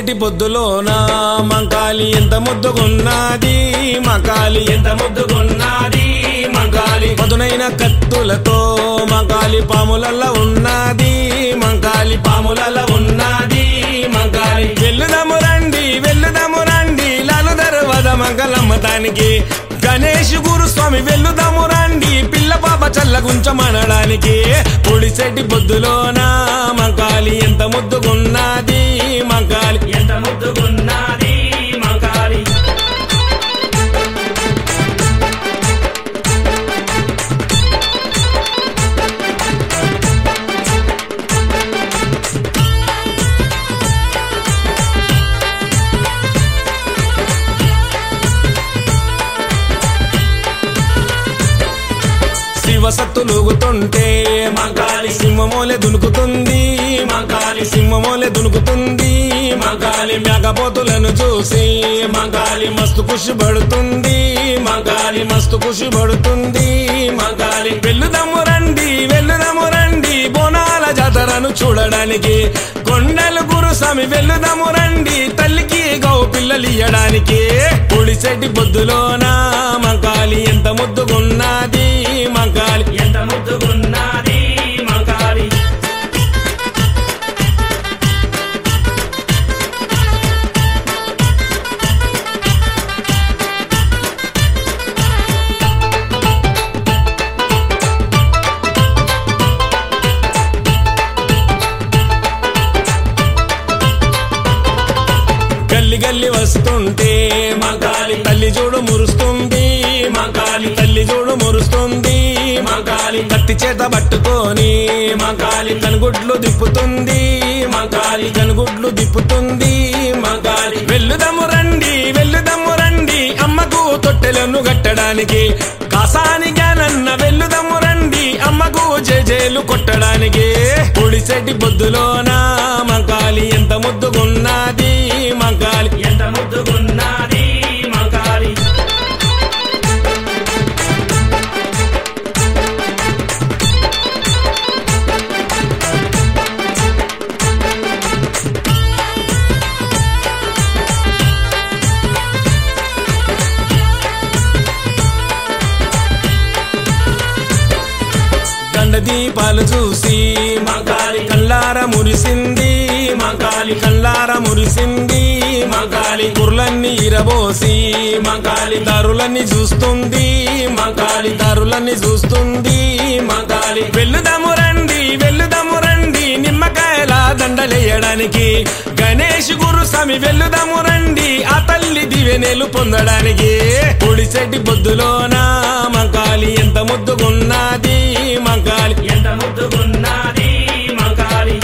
పొడిసెటి పొద్దులోన మంకాలి ఎంత ముద్దుగున్నది మకాలి ఎంత ముద్దుగున్నది మంకాలి పదునైన కత్తులతో మంకాలి పాములల్ల ఉన్నది మంకాలి పాములల్ల ఉన్నది మంకాలి వెళ్ళుదము రండి వెళ్ళుదము రండి లాలు దర్వద మంగళమ్మతానికి గణేష్ గురుస్వామి వెళ్ళుదాము రండి పిల్ల పాప చల్లగుంచమనడానికి పొడిసెట్టి పొద్దులోన మంకాలి ఎంత ముద్దుగున్నది మంకాలి ఎంత ముద్దుగున్నది మంకాలి శివసత్తులుగుతుంటే మంకాలి సింహమోలే దునుకుతుంది మంకాలి సింహమోలే దునుకుతుంది మంకాలి మేకపోతులను చూసి మంకాలి మస్తు ఖుషి పడుతుంది మంకాలి మస్తు ఖుషి పడుతుంది మంకాలి వెళ్ళుదమ్ము రండి వెళ్ళుదమ్ము రండి బోనాల జాతరను చూడడానికి కొండలు గురుస్వామి వెళ్ళుదము రండి తల్లికి గౌ పిల్లలు ఇయ్యడానికి పొడిసెట్టి బొద్దులోన మంకాలి ఎంత ముద్దుగున్నది మంకాలి ఎంత ముద్దుగున్నది మంకాలి గల్లి గల్లి వస్తుంటే మంకాలి తల్లి చూడు మురుస్తుంది మంకాలి తల్లి చూడు మురుస్తుంది మంకాలి కత్తి చేత పట్టుకొని మంకాలి కనుగుడ్లు దిప్పుతుంది మంకాలి కనుగుడ్లు దిప్పుతుంది మంకాలి వెళ్ళుదము రండి వెళ్ళుదము రండి అమ్మకు తొట్టెలను కట్టడానికి కాసానిగా నన్న వెళ్ళుదము రండి అమ్మకు జేజేలు కొట్టడానికి పొడిసెట్టి బొద్దులోన మంకాలి ఎంత ముద్దుగున్నది మంకాలి ఎంత ముద్దుగున్నది మంకాలి గండ దీపాలు చూసి మంకాలి కల్లార మురిసింది మంకాలి కల్లార మురిసింది మంకాలి కుర్లన్నీ ఇరబోసి మంకాలి దారులన్నీ చూస్తుంది మంకాలి దారులన్నీ చూస్తుంది మంకాలి వెళ్ళుదము రండి వెళ్ళుదము రండి నిమ్మకాయల దండలేయడానికి గణేష్ గురుస్వామి వెళ్ళుదము రండి ఆ తల్లి దివెనేలు పొందడానికి పొడిసెట్టి బొద్దులోన మంకాలి ఎంత ముద్దుగున్నది మంకాలి ఎంత ముద్దుగున్నది మంకాలి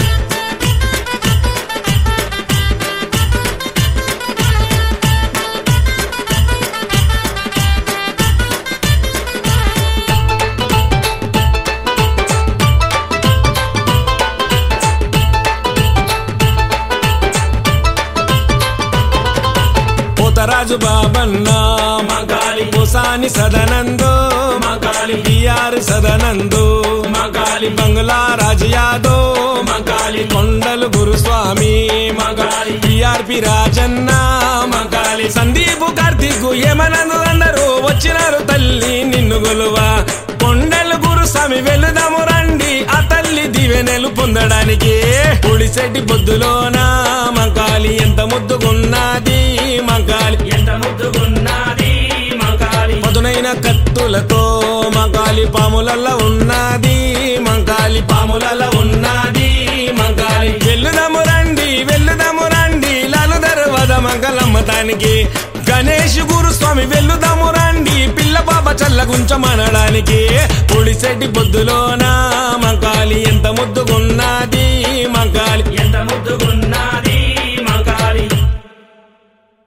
పోతరాజు బాబన్న మగాలి పోసాని సదనందో మగాలి బిఆర్ సదనందో మగాలి బంగ్లా రాజు యాదవ్ మగాలి కొండలు గురుస్వామి మగాలి బిఆర్పి రాజన్న మగాలి సందీపు కార్తీక్ ఏమనను అందరూ వచ్చినారు తల్లి నిన్ను గొలువా కొండలు గురుస్వామి వెళుదాము రండి ఆ తల్లి దివెనెలు పొందడానికి పొడిసెట్టి బొద్దులోన మంకాలి ఎంత ముద్దుగున్నది మంకాలి ఎంత ముద్దుగున్నది మంకాలి పదునైన కత్తులతో మంకాలి పాములల్ల ఉన్నది మంకాలి పాములల్ల ఉన్నది మంకాలి వెళ్ళుదాము రండి వెళ్ళుదాము రండి లాలు దర్వద మంగళమ్మతానికి గణేష్ గురుస్వామి వెళ్ళుదాము రండి పిల్ల పాప చల్లగుంచమనడానికి పొడిసెట్టి బొద్దులోన మంకాలి ఎంత ముద్దుగున్నది మంకాలి ఎంత ముద్దుగున్నది